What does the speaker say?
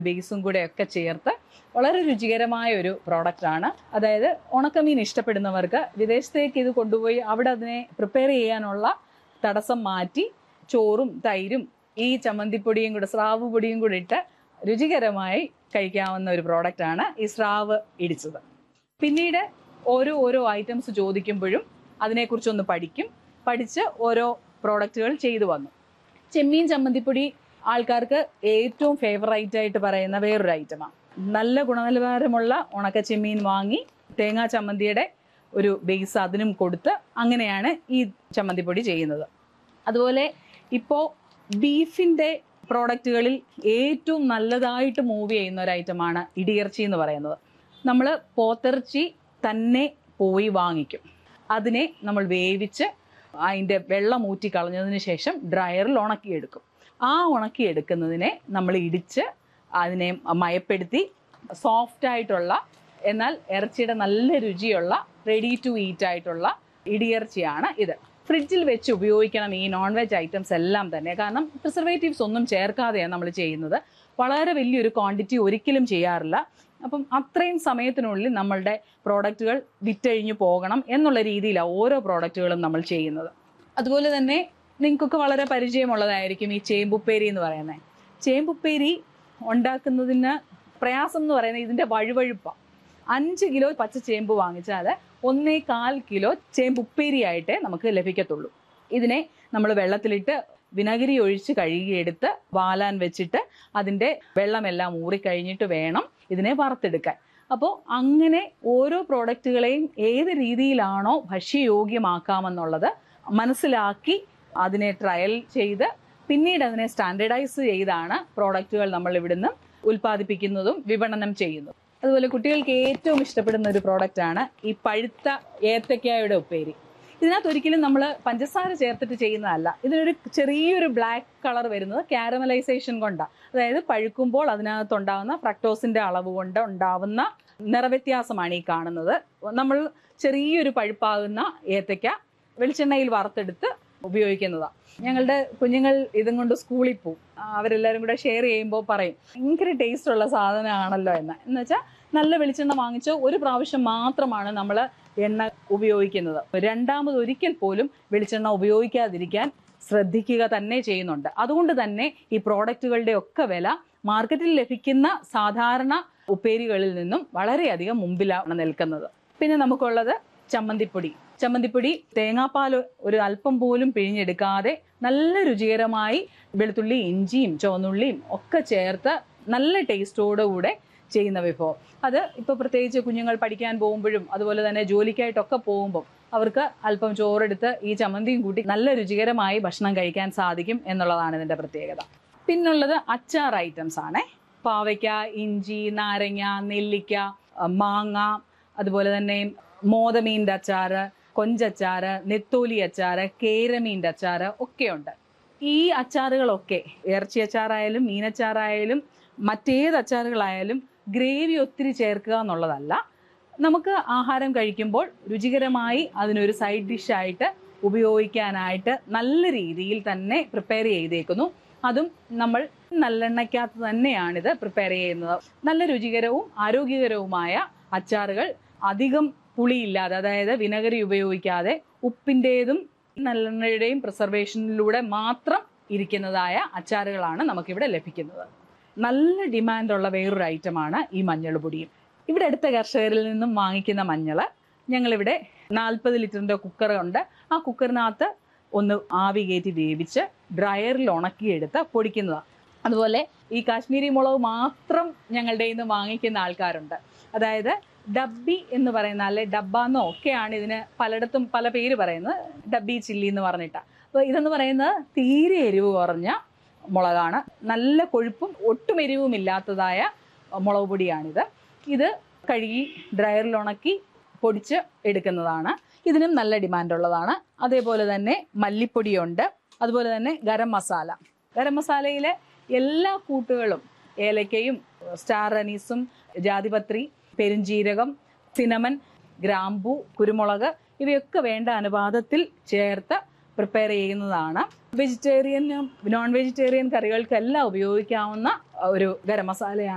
ബേസും കൂടെ ഒക്കെ ചേർത്ത് വളരെ രുചികരമായ ഒരു പ്രോഡക്റ്റ് ആണ് അതായത് ഉണക്കമീൻ ഇഷ്ടപ്പെടുന്നവർക്ക് വിദേശത്തേക്ക് ഇത് കൊണ്ടുപോയി അവിടെ അതിനെ പ്രിപ്പയർ ചെയ്യാനുള്ള തടസ്സം മാറ്റി ചോറും തൈരും ഈ ചമ്മന്തിപ്പൊടിയും കൂടെ സ്രാവ് പൊടിയും കൂടെ ഇട്ട് രുചികരമായി കഴിക്കാവുന്ന ഒരു പ്രോഡക്റ്റ് ആണ് ഈ സ്രാവ് ഇടിച്ചത് പിന്നീട് ഓരോ ഓരോ ഐറ്റംസ് ചോദിക്കുമ്പോഴും അതിനെക്കുറിച്ചൊന്ന് പഠിക്കും പഠിച്ച് ഓരോ പ്രോഡക്റ്റുകൾ ചെയ്തു വന്നു ചെമ്മീൻ ചമ്മന്തിപ്പൊടി ആൾക്കാർക്ക് ഏറ്റവും ഫേവറേറ്റ് ആയിട്ട് പറയുന്ന വേറൊരു ഐറ്റമാണ് നല്ല ഗുണനിലവാരമുള്ള ഉണക്ക ചെമ്മീൻ വാങ്ങി തേങ്ങാ ചമ്മന്തിയുടെ ഒരു ബേസ് അതിനും കൊടുത്ത് അങ്ങനെയാണ് ഈ ചമ്മന്തിപ്പൊടി ചെയ്യുന്നത് അതുപോലെ ഇപ്പോൾ ബീഫിൻ്റെ പ്രോഡക്റ്റുകളിൽ ഏറ്റവും നല്ലതായിട്ട് മൂവ് ചെയ്യുന്ന ഒരു ഐറ്റമാണ് ഇടിയിറച്ചി എന്ന് പറയുന്നത് നമ്മൾ പോത്തിറച്ചി തന്നെ പോയി വാങ്ങിക്കും അതിനെ നമ്മൾ വേവിച്ച് അതിൻ്റെ വെള്ളം ഊറ്റി കളഞ്ഞതിന് ശേഷം ഡ്രയറിൽ ഉണക്കിയെടുക്കും ആ ഉണക്കിയെടുക്കുന്നതിനെ നമ്മൾ ഇടിച്ച് അതിനെ മയപ്പെടുത്തി സോഫ്റ്റ് ആയിട്ടുള്ള എന്നാൽ ഇറച്ചിയുടെ നല്ല രുചിയുള്ള റെഡി ടു ഈറ്റ് ആയിട്ടുള്ള ഇടിയിറച്ചിയാണ് ഇത് ഫ്രിഡ്ജിൽ വെച്ച് ഉപയോഗിക്കണം ഈ നോൺ വെജ് ഐറ്റംസ് എല്ലാം തന്നെ കാരണം പ്രിസർവേറ്റീവ്സ് ഒന്നും ചേർക്കാതെയാണ് നമ്മൾ ചെയ്യുന്നത് വളരെ വലിയൊരു ക്വാണ്ടിറ്റി ഒരിക്കലും ചെയ്യാറില്ല അപ്പം അത്രയും സമയത്തിനുള്ളിൽ നമ്മളുടെ പ്രോഡക്റ്റുകൾ വിറ്റഴിഞ്ഞു പോകണം എന്നുള്ള രീതിയിലാണ് ഓരോ പ്രോഡക്റ്റുകളും നമ്മൾ ചെയ്യുന്നത് അതുപോലെ തന്നെ നിങ്ങൾക്കൊക്കെ വളരെ പരിചയമുള്ളതായിരിക്കും ഈ ചേമ്പുപ്പേരി എന്ന് പറയുന്നത് ചേമ്പുപ്പേരി ഉണ്ടാക്കുന്നതിന് പ്രയാസം എന്ന് പറയുന്നത് ഇതിൻ്റെ വഴുവഴുപ്പാണ് അഞ്ച് കിലോ പച്ച ചേമ്പ് വാങ്ങിച്ചാൽ ഒന്നേ കാൽ കിലോ ചേമ്പുപ്പേരിയായിട്ടേ നമുക്ക് ലഭിക്കത്തുള്ളൂ ഇതിനെ നമ്മൾ വെള്ളത്തിലിട്ട് വിനാഗിരി ഒഴിച്ച് കഴുകിയെടുത്ത് വാലാൻ വെച്ചിട്ട് അതിൻ്റെ വെള്ളമെല്ലാം ഊറിക്കഴിഞ്ഞിട്ട് വേണം ഇതിനെ വറുത്തെടുക്കാൻ അപ്പോൾ അങ്ങനെ ഓരോ പ്രോഡക്റ്റുകളെയും ഏത് രീതിയിലാണോ ഭക്ഷ്യയോഗ്യമാക്കാമെന്നുള്ളത് മനസ്സിലാക്കി അതിനെ ട്രയൽ ചെയ്ത് പിന്നീട് അതിനെ സ്റ്റാൻഡേർഡൈസ് ചെയ്താണ് പ്രോഡക്റ്റുകൾ നമ്മൾ ഇവിടുന്ന് ഉൽപ്പാദിപ്പിക്കുന്നതും വിപണനം ചെയ്യുന്നതും അതുപോലെ കുട്ടികൾക്ക് ഏറ്റവും ഇഷ്ടപ്പെടുന്ന ഒരു പ്രോഡക്റ്റ് ആണ് ഈ പഴുത്ത ഏത്തക്കായുടെ ഉപ്പേരി ഇതിനകത്ത് ഒരിക്കലും നമ്മൾ പഞ്ചസാര ചേർത്തിട്ട് ചെയ്യുന്നതല്ല ഇതിനൊരു ചെറിയൊരു ബ്ലാക്ക് കളർ വരുന്നത് കാരമലൈസേഷൻ കൊണ്ടാണ് അതായത് പഴുക്കുമ്പോൾ അതിനകത്ത് ഉണ്ടാകുന്ന ഫ്രക്ടോസിന്റെ അളവ് കൊണ്ട് ഉണ്ടാവുന്ന നിറവ്യത്യാസമാണ് ഈ കാണുന്നത് നമ്മൾ ചെറിയൊരു പഴുപ്പാകുന്ന ഏത്തയ്ക്ക വെളിച്ചെണ്ണയിൽ വറുത്തെടുത്ത് ഉപയോഗിക്കുന്നതാണ് ഞങ്ങളുടെ കുഞ്ഞുങ്ങൾ ഇതും കൊണ്ട് സ്കൂളിൽ പോവും ആ, അവരെല്ലാവരും കൂടെ ഷെയർ ചെയ്യുമ്പോൾ പറയും ഭയങ്കര ടേസ്റ്റ് ഉള്ള സാധനമാണല്ലോ എന്ന് എന്ന് വെച്ചാൽ നല്ല വെളിച്ചെണ്ണ വാങ്ങിച്ച് ഒരു പ്രാവശ്യം മാത്രമാണ് നമ്മൾ എണ്ണ ഉപയോഗിക്കുന്നത് രണ്ടാമത് ഒരിക്കൽ പോലും വെളിച്ചെണ്ണ ഉപയോഗിക്കാതിരിക്കാൻ ശ്രദ്ധിക്കുക തന്നെ ചെയ്യുന്നുണ്ട് അതുകൊണ്ട് തന്നെ ഈ പ്രോഡക്റ്റുകളുടെ ഒക്കെ വില മാർക്കറ്റിൽ ലഭിക്കുന്ന സാധാരണ ഉപ്പേരികളിൽ നിന്നും വളരെയധികം മുമ്പിലാണ് നിൽക്കുന്നത് പിന്നെ നമുക്കുള്ളത് ചമ്മന്തിപ്പൊടി ചമ്മന്തിപ്പൊടി തേങ്ങാപ്പാൽ ഒരു അല്പം പോലും പിഴിഞ്ഞെടുക്കാതെ നല്ല രുചികരമായി വെളുത്തുള്ളി ഇഞ്ചിയും ചുവന്നുള്ളിയും ഒക്കെ ചേർത്ത് നല്ല ടേസ്റ്റോടുകൂടെ ചെയ്യുന്ന വിഭവം അത് ഇപ്പോൾ പ്രത്യേകിച്ച് കുഞ്ഞുങ്ങൾ പഠിക്കാൻ പോകുമ്പോഴും അതുപോലെ തന്നെ ജോലിക്കായിട്ടൊക്കെ പോകുമ്പോൾ അവർക്ക് അല്പം ചോറെടുത്ത് ഈ ചമ്മന്തിയും കൂട്ടി നല്ല രുചികരമായി ഭക്ഷണം കഴിക്കാൻ സാധിക്കും എന്നുള്ളതാണ് ഇതിൻ്റെ പ്രത്യേകത പിന്നുള്ളത് അച്ചാർ ഐറ്റംസ് ആണ് പാവയ്ക്ക ഇഞ്ചി നാരങ്ങ നെല്ലിക്ക അഹ് മാങ്ങ അതുപോലെ തന്നെ മോതമീൻ്റെ അച്ചാറ് കൊഞ്ചച്ചാറ് നെത്തോലി അച്ചാറ് കേരമീൻ്റെ അച്ചാറ് ഒക്കെയുണ്ട് ഈ അച്ചാറുകളൊക്കെ ഇറച്ചി അച്ചാറായാലും മീനച്ചാറായാലും മറ്റേത് അച്ചാറുകളായാലും ഗ്രേവി ഒത്തിരി ചേർക്കുക എന്നുള്ളതല്ല നമുക്ക് ആഹാരം കഴിക്കുമ്പോൾ രുചികരമായി അതിനൊരു സൈഡ് ഡിഷായിട്ട് ഉപയോഗിക്കാനായിട്ട് നല്ല രീതിയിൽ തന്നെ പ്രിപ്പയർ ചെയ്തേക്കുന്നു അതും നമ്മൾ നല്ലെണ്ണയ്ക്കകത്ത് തന്നെയാണിത് പ്രിപ്പയർ ചെയ്യുന്നത് നല്ല രുചികരവും ആരോഗ്യകരവുമായ അച്ചാറുകൾ അധികം പുളിയില്ലാതെ അതായത് വിനഗരി ഉപയോഗിക്കാതെ ഉപ്പിൻ്റെതും നല്ലെണ്ണയുടെയും പ്രിസർവേഷനിലൂടെ മാത്രം ഇരിക്കുന്നതായ അച്ചാറുകളാണ് നമുക്കിവിടെ ലഭിക്കുന്നത് നല്ല ഡിമാൻഡുള്ള വേറൊരു ഐറ്റമാണ് ഈ മഞ്ഞൾ പൊടിയും ഇവിടെ അടുത്ത കർഷകരിൽ നിന്നും വാങ്ങിക്കുന്ന മഞ്ഞൾ ഞങ്ങളിവിടെ നാൽപ്പത് ലിറ്ററിൻ്റെ കുക്കർ ഉണ്ട് ആ കുക്കറിനകത്ത് ഒന്ന് ആവി കയറ്റി വേവിച്ച് ഡ്രയറിൽ ഉണക്കിയെടുത്ത് പൊടിക്കുന്നതാണ് അതുപോലെ ഈ കാശ്മീരി മുളക് മാത്രം ഞങ്ങളുടെ നിന്ന് വാങ്ങിക്കുന്ന ആൾക്കാരുണ്ട് അതായത് ഡബ്ബി എന്ന് പറയുന്ന അല്ലെ ഡബ്ബ എന്നോ ഒക്കെയാണ് ഇതിന് പലയിടത്തും പല പേര് പറയുന്നത് ഡബ്ബി ചില്ലി എന്ന് പറഞ്ഞിട്ടാണ് അപ്പോൾ ഇതെന്ന് പറയുന്നത് തീരെ എരിവ് കുറഞ്ഞ മുളകാണ് നല്ല കൊഴുപ്പും ഒട്ടും എരിവും ഇല്ലാത്തതായ മുളക് പൊടിയാണിത് ഇത് കഴുകി ഡ്രയറിൽ ഉണക്കി പൊടിച്ച് എടുക്കുന്നതാണ് ഇതിനും നല്ല ഡിമാൻഡ് ഉള്ളതാണ് അതേപോലെ തന്നെ മല്ലിപ്പൊടിയുണ്ട് അതുപോലെ തന്നെ ഗരം മസാല ഗരം മസാലയിലെ എല്ലാ കൂട്ടുകളും ഏലക്കയും സ്റ്റാർ അനീസും ജാതിപത്രി പെരുംജീരകം സിനമൻ ഗ്രാമ്പു കുരുമുളക് ഇവയൊക്കെ വേണ്ട അനുപാതത്തിൽ ചേർത്ത് പ്രിപ്പയർ ചെയ്യുന്നതാണ് വെജിറ്റേറിയനും നോൺ വെജിറ്റേറിയൻ കറികൾക്കെല്ലാം ഉപയോഗിക്കാവുന്ന ഒരു ഗരം മസാലയാണ്